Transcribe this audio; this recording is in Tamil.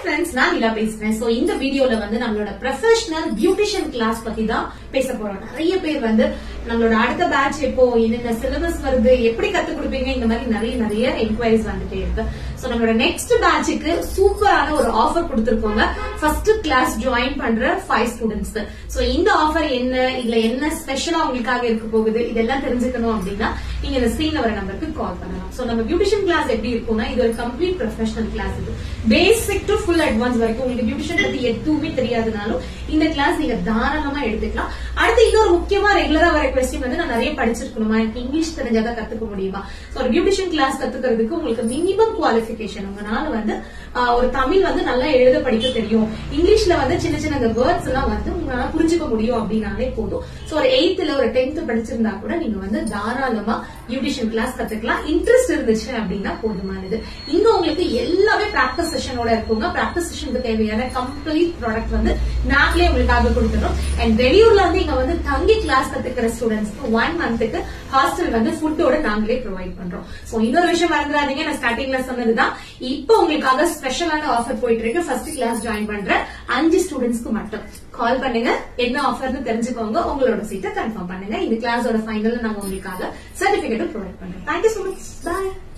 ஃப்ரெண்ட்ஸ் நான் நிலா பேசுறேன் சோ இந்த வீடியோல வந்து நம்மளோட ப்ரொஃபஷனல் பியூட்டிஷியன் கிளாஸ் பத்தி தான் பேச போறோம் நிறைய பேர் வந்து நம்மளோட அடுத்த பேட்ச் எப்போ என்னென்ன சிலபஸ் வருது எப்படி கத்து கொடுப்பீங்க இந்த மாதிரி நிறைய நிறைய என்கொயரிஸ் வந்துட்டே இருக்கு சோ நம்மளோட நெக்ஸ்ட் பேட்சுக்கு சூப்பரான ஒரு ஆஃபர் கொடுத்திருக்கோங்க ஃபர்ஸ்ட் கிளாஸ் ஜாயின் பண்ற ஃபைவ் ஸ்டூடெண்ட்ஸ் சோ இந்த ஆஃபர் என்ன இதுல என்ன ஸ்பெஷலா உங்களுக்காக இருக்க போகுது இதெல்லாம் தெரிஞ்சுக்கணும் அப்படின்னா நீங்க இந்த ஸ்கிரீன்ல வர நம்பருக்கு கால் பண்ணலாம் சோ நம்ம பியூட்டிஷியன் கிளாஸ் எப்படி இருக்கும்னா இது ஒரு கம்ப்ளீட் ப்ரொஃபஷனல் கிளாஸ் இது பேசிக் டு ஃபுல் அட்வான்ஸ் வரைக்கும் உங்களுக்கு பியூட்டிஷியன் பத்தி எதுவுமே தெரியாதுனாலும் இந்த கிளாஸ் நீங்க தாராளமா எடுத்துக்கலாம் அடுத்து இன்னொரு முக்கியமா ரெகுலரா வர கொஸ்டின் வந்து நான் நிறைய படிச்சிருக்கணுமா எனக்கு இங்கிலீஷ் தெரிஞ்சாதான் கத்துக்க முடியுமா சோ ஒரு பியூட்டிஷியன் கிளாஸ் கத்துக்கிறதுக்கு உங்களுக்கு மினிமம் குவாலிபிகேஷன் உங்களால வந்து ஆஹ், ஒரு தமிழ் வந்து நல்லா எழுத படிக்க தெரியும் இங்கிலீஷ்ல வந்து சின்ன சின்ன அந்த வேர்ட்ஸ் எல்லாம் வந்து உங்களால புரிஞ்சுக்க முடியும் அப்படின்னாலே போதும் சோ ஒரு எயித்துல ஒரு டென்த் படிச்சிருந்தா கூட நீங்க வந்து தாராளமா பியூட்டிஷியன் கிளாஸ் கத்துக்கலாம் இன்ட்ரெஸ்ட் இருந்துச்சு அப்படின்னா போதுமானது இங்க உங்களுக்கு எல்லாமே பிராக்டிஸ் செஷனோட இருக்குங்க பிராக்டிஸ் செஷனுக்கு தேவையான கம்ப்ளீட் ப்ராடக்ட் வந்து நாங்களே உங்களுக்காக கொடுத்துறோம் அண்ட் வெளியூர்ல வந்து இங்க வந்து தங்கி கிளாஸ் கத்துக்கிற ஸ்டூடெண்ட்ஸ்க்கு ஒன் மந்த்துக்கு ஹாஸ்டல் வந்து ஃபுட்டோட நாங்களே ப்ரொவைட் பண்றோம் சோ இன்னொரு விஷயம் மறந்துடாதீங்க நான் ஸ்டார்டிங்ல சொன்னதுதான் இப்போ உங்களுக்காக ஸ்பெஷலான ஆஃபர் போயிட்டு இருக்கு ஃபர்ஸ்ட் கிளாஸ் ஜாயின் பண்ற அஞ்சு ஸ்டூடெண்ட்ஸ்க்கு மட்டும் கால் பண்ணுங்க என்ன ஆஃபர்னு தெரிஞ்சுக்கோங்க உங்களோட சீட்டை கன்ஃபார்ம் பண்ணுங்க இந்த கிளாஸோட ஃபைனல் நாங்க உங்களுக்காக சர்டிபிகேட் ப்ரொவைட் பண்றோம் தேங்க்யூ சோ மச் பாய்